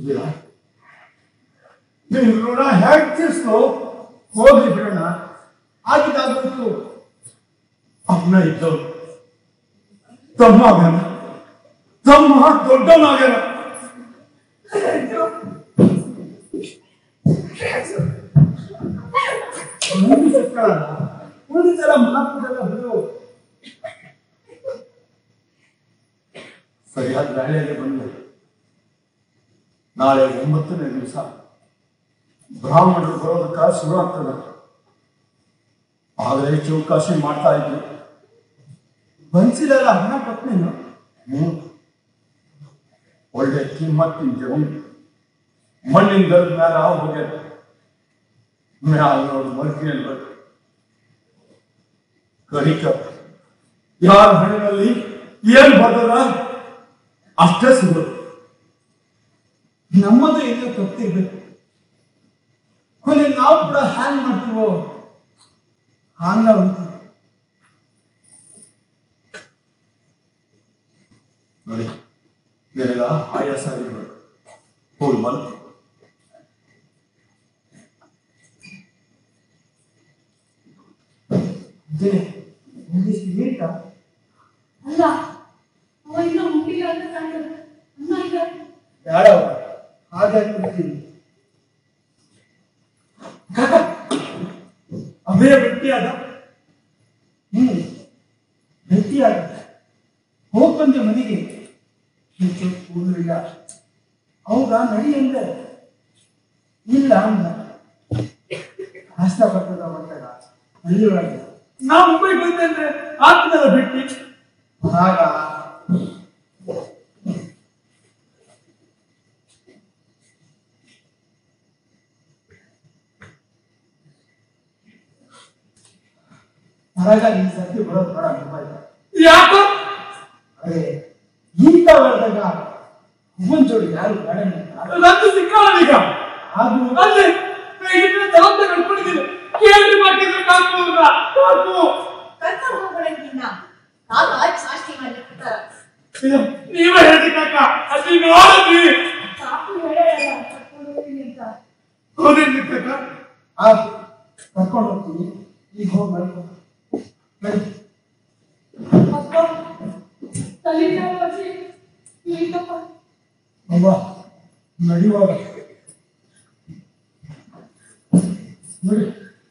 ಇದೀರಾ ನೀವು ಋಣ ಹೇಗೆ ತೀರ್ಸ್ಕೋ ಹೋಗ್ಲಿ ಬಿಡೋಣ ಆಗಿದ್ದಾಗೋಯ್ತು ಅಮ್ಮ ಇದ್ದವ್ರು ತಮ್ಮ ಆಗ್ಯಾನ ತಮ್ಮ ದೊಡ್ಡವನಾಗ್ಯಾನ ಮುಂದೆ ಸಿಕ್ಕಲ್ಲ ಉಳಿದೆಲ್ಲ ಮಾತುದೆಲ್ಲ ಬಿಡು ಸರಿಯಾದ ವೇಳೆಯಲ್ಲಿ ಬಂದೆ ನಾಳೆ ಒಂಬತ್ತನೇ ದಿವಸ ಬ್ರಾಹ್ಮಣರು ಬರೋದಕ್ಕ ಶುರು ಆಗ್ತದೆ ಆದರೆ ಚೌಕಾಶಿ ಮಾಡ್ತಾ ಇದ್ರು ಬನ್ಸಿಲೆಲ್ಲ ಹಣ ಕೊಟ್ಟನೇನು ಹ್ಮ್ ಒಳ್ಳೆ ಕಿಮ್ಮತ್ತಿನ ಜಮೀನು ಮಣ್ಣಿನ ಗರದ ಮೇಲೆ ಹಾವು ಹೋಗ್ಯದ ಮ್ಯಾಲ ನೋಡು ಮಲ್ಕಿನಲ್ಲಿ ಬರ್ತದೆ ಕಡಿಕ ಯಾರ ಹಣ್ಣಿನಲ್ಲಿ ಏನ್ ಬರ್ತದ ಅಷ್ಟೇ ಸಿಗೋದು ನಮ್ಮದು ಏನೋ ತಪ್ಪಿರ್ಬೇಕು ಕೊನೆ ನಾವು ಕೂಡ ಹ್ಯಾಂಗ್ ಮಾಡ್ತೀವೋ ಹಾಂಗ ಅಂತ ನೋಡಿ ನಿನಗ ಆಯಾಸ ಆಗಿರ್ಬೇಕು ಹೋಗಿ ಮಲ್ಕೊ ಒಂದಿಷ್ಟು ಲೇಟಾ ಅಲ್ಲ ಅವ ಇನ್ನೂ ಮುಟ್ಟಿಲ್ಲ ಅಂತ ಕಾಣ್ತದೆ ಅಮ್ಮ ಈಗ ಯಾರವ ಹಾಗೆ ಕೊಡ್ತೀನಿ ಅಭಯ ಭೇಟಿಯಾದ ಹ್ಮ್ ಭೇಟಿಯಾದ ಹೋಗ್ ಬಂದೆ ಮನೆಗೆ ಹೆಚ್ಚು ಕೂದಲಿಲ್ಲ ಹೌದಾ ನಡಿ ಅಂದೆ ಇಲ್ಲ ಅಂದ ಕಷ್ಟ ಬರ್ತದ ಒಟ್ಟಾಗ ಅಲ್ಲಿ ಒಳಗೆ ನಾ ಮುಂಬೈ ಬಂದೆ ಅಂದ್ರೆ ಆಗ್ತದಲ್ಲ ಭೇಟಿ ಆಗ ಹೊರಗ ಈ ಸರ್ತಿ ಬರೋದು ಬೇಡ ಮುಂಬೈ ಯಾಕ ಅರೆ ಇಂಥ ಹೊರದಾಗ ಹುಬ್ಬನ್ ಜೋಡಿ ಯಾರು ಬೇಡ ಅಂತ. ನಂದು ಸಿಕ್ಕಾವೀಗ ಅದು ಅಲ್ಲಿ ಹೇಗಿದ್ರೆ ಜವಾಬ್ದಾರಿ ಕಳ್ಕೊಂಡಿದ್ದೀನಿ ಕೇಳಿ ಮಾಡ್ತಿದ್ರೆ ಕಾಕು ಅವ್ರನ್ನ. ಕಾಕು ಕರ್ಕೊಂಡು ಹೋಗ್ಬೇಡಂಗಿಲ್ಲ ಕಾಕ ಸಾಷ್ಟಿ ಮಾಡ್ಲಿಕ್ಕೆ ಇದು ನೀವೇ ಹೇಳಿ ಕಾಕ ಅಲ್ಲಿ ನೋಡಿದ್ವಿ ಕಾಕು ಹೇಳಲ್ಲ ಕರ್ಕೊಂಡು ಹೋಗ್ತೀನಿ ಅಂತ ಹೌದೇನ್ರಿ ಕಾಕ ಆಯ್ತು ಕರ್ಕೊಂಡು ಹೋಗ್ತೀನಿ ಈಗ ಹೋಗಿ ಮಾಡ್ಕೊ ನಡಿ ಅಪ್ಪ ತಲೆನೋವು ಅಜ್ಜಿ ಇಲ್ಲಪ್ಪ ಅವ್ವ ನಡಿವಾಗ ನೋಡಿ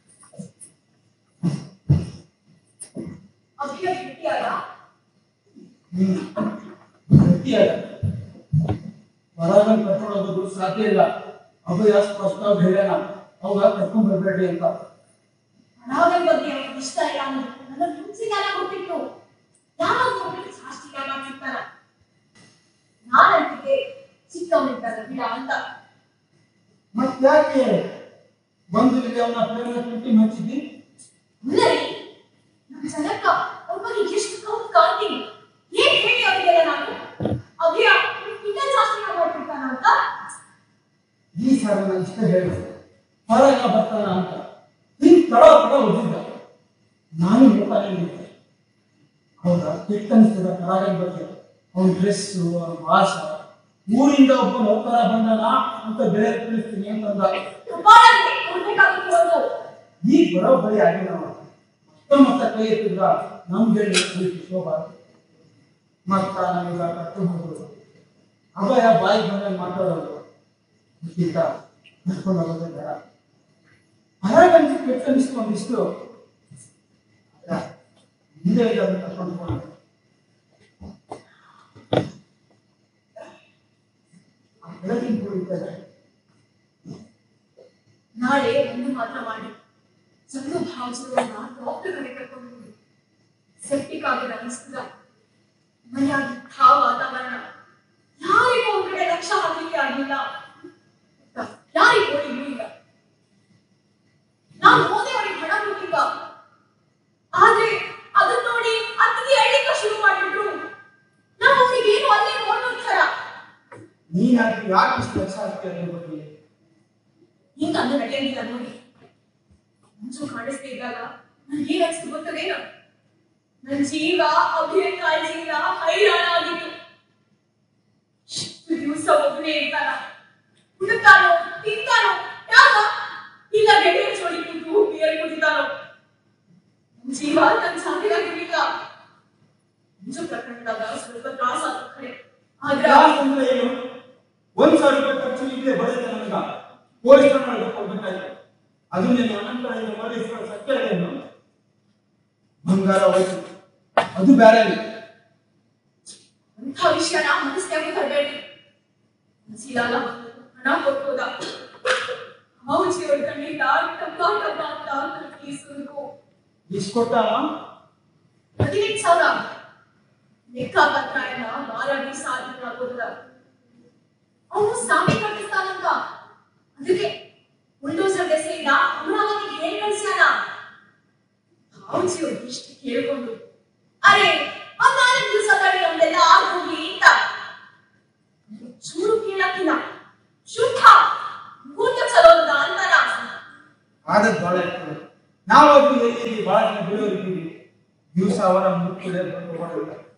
ಅಭಿಯ ಭೇಟಿಯಾದ ಹ್ಮ್ ಗಟ್ಟಿಯಾಗ ಹೊರಗ ಕರ್ಕೊಂಡು ಹೋಗೋದು ಸಾಧ್ಯ ಇಲ್ಲ ಅಭಯ ಸ್ಪಷ್ಟವಾಗಿ ಹೇಳ್ಯಾನ ಅವಾಗ ಕರ್ಕೊಂಡ್ ಬರ್ಬೇಡಿ ಅಂತ ಅನಾಗಲ್ ಬಗ್ಗೆ ಅವನಿಗೆ ಇಷ್ಟ ಇಲ್ಲ ಅನ್ನೋದು ನನ್ನ ಮುಂಚೆಗಾಲ ಗೊತ್ತಿತ್ತು ಯಾವಾಗ ನೋಡಿದ್ರೆ ಸಾಷ್ಟಿಗ ಮಾಡ್ತಿರ್ತಾನ ನಾನಂತಿಗೆ ಚಿಕ್ಕವನಿದ್ದಾನ ಬಿಡ ಅಂತ ಮತ್ತ್ಯಾಕೆ ಬಂದು ಇಲ್ಲಿ ಅವನ ಪ್ರೇಮ ತುಟ್ಟಿ ಹಚ್ಚಿದಿ ಇಲ್ಲರಿ ನಮ್ಮ ಜನಕ್ಕ ಅವ್ರ ಬಗ್ಗೆ ಎಷ್ಟು ಕೌತ್ ಕಾಣ್ತೀನಿ ಏನ್ ಹೇಳಿ ಅವರಿಗೆಲ್ಲ ನಾನು ಅಭಿಯ ಇನ್ನ ಜಾಸ್ತಿ ಮಾಡ್ತಿರ್ತಾನ ಅಂತ ಈ ಸಲ ನಾನು ಇಷ್ಟ ಹೇಳಿದೆ ಹೊರಗ ಬರ್ತಾನ ಅಂತ ಹಿಂಗ್ ತಡ ತಡ ಓದಿದ್ದ ನಾನು ಹೇಳ್ತಾನೆ ಇದ್ದೆ ಹೌದಾ ಕೆಟ್ಟ ಅನಿಸ್ತದ ಕರಾಗನ್ ಬಗ್ಗೆ ಅವನ ಡ್ರೆಸ್ಸು ಅವನ ಭಾಷ ಊರಿಂದ ಒಬ್ಬ ನೌಕರ ಬಂದನ ಅಂತ ಬೇರೆ ತಿಳಿಸ್ತೀನಿ ಅಂತಂದ ಕಪಾಲಕ್ಕೆ ಕೊಡ್ಬೇಕಾಗಿತ್ತು ಒಂದು ಈಗ ಬರೋಬ್ಬರಿ ಆಗಿಲ್ಲ ಅವ. ಮತ್ತ ಮತ್ತ ಕೈ ಎತ್ತಿದ್ರ ನಮ್ ಗೆಳ್ಳಿ ಕುಳಿತು ಶೋಭಾ ಮತ್ತ ನಮಗ ಕರ್ಕೊಂಡು ಹೋಗೋದು ಅಭಯ ಬಾಯಿ ಬಂದಾಗ ಮಾತಾಡೋದು ಇದಕ್ಕಿಂತ ಕರ್ಕೊಂಡು ಹೋಗೋದೇ ಬೇಡ ಹೊರಗಂತ ಕೆಟ್ಟ ಅನಿಸ್ತು ಒಂದಿಷ್ಟು ಅಲ್ಲ, ಹಿಂದೆ ಇಲ್ಲ ಅದನ್ನ ಕರ್ಕೊಂಡು ಹೋಗೋಣ ಆ ಬೆಳಗಿನ ಕುಳಿತಾರೆ ನಾಳೆ ಒಂದು ಮಾತ್ರ ಮಾಡಿ ಚಂದ್ರು ಭಾವಿಸಿದವನ್ನ ಡಾಕ್ಟರ್ ಕಡೆ ಕರ್ಕೊಂಡು ಹೋಗಿ ಸೆಪ್ಟಿಕ್ ಆಗಿದೆ ಅನಿಸ್ತದ ಮನೆಯಾಗಿದ್ದ ವಾತಾವರಣ ಯಾರಿಗೂ ಒಂದ್ ಕಡೆ ಲಕ್ಷ ಹಾಕ್ಲಿಕ್ಕೆ ಆಗಿಲ್ಲ ಯಾರಿಗೂ ಓದಿಗೂ ಇಲ್ಲ ನಾನು ಓದಿ ಅವರಿಗೆ ಹಣ ಕೊಟ್ಟಿಲ್ಲ ಆದ್ರೆ ಅದನ್ನ ನೋಡಿ ಅತ್ತಿಗೆ ಅಳ್ಳಿಕ ಶುರು ಮಾಡಿಬಿಟ್ರು ನಾವು ಅವ್ರಿಗೆ ಏನು ಅಲ್ಲೇ ನೋಡ್ತಾರೆ ನೀನ್ ಯಾಕೆ ಯಾಕೆ ಇಷ್ಟು ಕೆಲಸ ಆಗ್ತೀಯ ಅದ್ರ ಬಗ್ಗೆ ಹಿಂಗ ಅಂದ ನಡೆಯಂಗಿಲ್ಲ ನೋಡಿ ಮುಂಚು ಕಾಣಿಸ್ತಾ ಇದ್ದಾಗ ನನ್ಗೆ ಏನ್ ಅನ್ಸ್ತು ಗೊತ್ತದೇನು ನನ್ ಜೀವ ಅಭಿಯ ಕಾಳಜಿಯಿಂದ ಹೈರಾಣ ಆಗಿತ್ತು ಇಷ್ಟು ದಿವಸ ಒಬ್ಬನೇ ಇರ್ತಾನ ಕುಡುತ್ತಾನೋ ತಿಂತಾನೋ ಯಾಕ ಇಲ್ಲ ಗೆಳೆಯ ಜೋಡಿ ಕೂತು ಬಿಯರ್ ಕುಡಿತಾನೋ ಜೀವ ತನ್ನ ಜಾತಿಯಾಗಿರ್ಲಿಲ್ಲ ನಿಜ ಪ್ರಕರಣದಾಗ ಸ್ವಲ್ಪ ತ್ರಾಸ ಆದ ಕಡೆ ಆದ್ರ ತ್ರಾಸ ಅಂದ್ರೆ ಏನು ಒಂದ್ ಸಾವಿರ ರೂಪಾಯಿ ಖರ್ಚು ಇದ್ರೆ ಬರುತ್ತೆ ನನಗ ಪೊಲೀಸ್ ಕೊಡ್ಬೇಕಾಯ್ತು ಅದು ನೀನು ಅನಂತ ಕಡೆಯಿಂದ ಮಾಡಿಸ್ಕೊಂಡು ಸತ್ಯ ಏನು ಬಂಗಾರ ಹೋಯ್ತು ಅದು ಬೇರೆ ಅಂಥ ವಿಷಯನ ಮನಸ್ಸಿನಾಗ ತರಬೇಡಿ ಮನಸ್ಸಿಲಾಲ ಹಣ ಕೊಟ್ಟೋದ ಮೌಜಿ ಅವ್ರ ಕಣ್ಣಿಂದ ಟಪ್ಪ ಟಪ್ಪ ಅಂತ ಕಟ್ಟಿ ಸುರುಕು ಇಷ್ಟು ಕೊಟ್ಟಾನ ಹದಿನೆಂಟು ಸಾವಿರ ಲೆಕ್ಕ ಪತ್ರ ಎಲ್ಲ ಮಾರಾಡಿ ಸಾಧನೆ ಆಗೋದ್ರ ಅವನು ಸಾಮಿ ಕಟ್ಟಿಸ್ತಾನಂತ ಅದಕ್ಕೆ ಬುಲ್ಡೋಸರ್ ದೆಸೆಯಿಂದ ಅಮರಾವತಿಗೆ ಏನ್ ಕಳ್ಸ್ಯಾನ ಭಾವಜಿ ಅವ್ರ ದೃಷ್ಟಿ ಕೇಳ್ಕೊಂಡು ಅರೆ ಆ ನಾಲ್ಕು ದಿವಸ ತಡಿ ನಮ್ದೆಲ್ಲ ಆಗೋಗ್ಲಿ ಅಂತ ಚೂರು ಕೇಳಕ್ಕಿಲ್ಲ ಶುದ್ಧ ಭೂತ ಚಲೋದ ಅಂತಾರ ಆದದ್ ಬಹಳ ಇರ್ತದೆ ನಾವು ಅದು ಎಲ್ಲಿ ಬಹಳ ಜನ ಬಿಡೋರಿದ್ದೀವಿ ದಿವಸ ಅವರ ಮುಕ್ಕುಳೆ ಬಂದು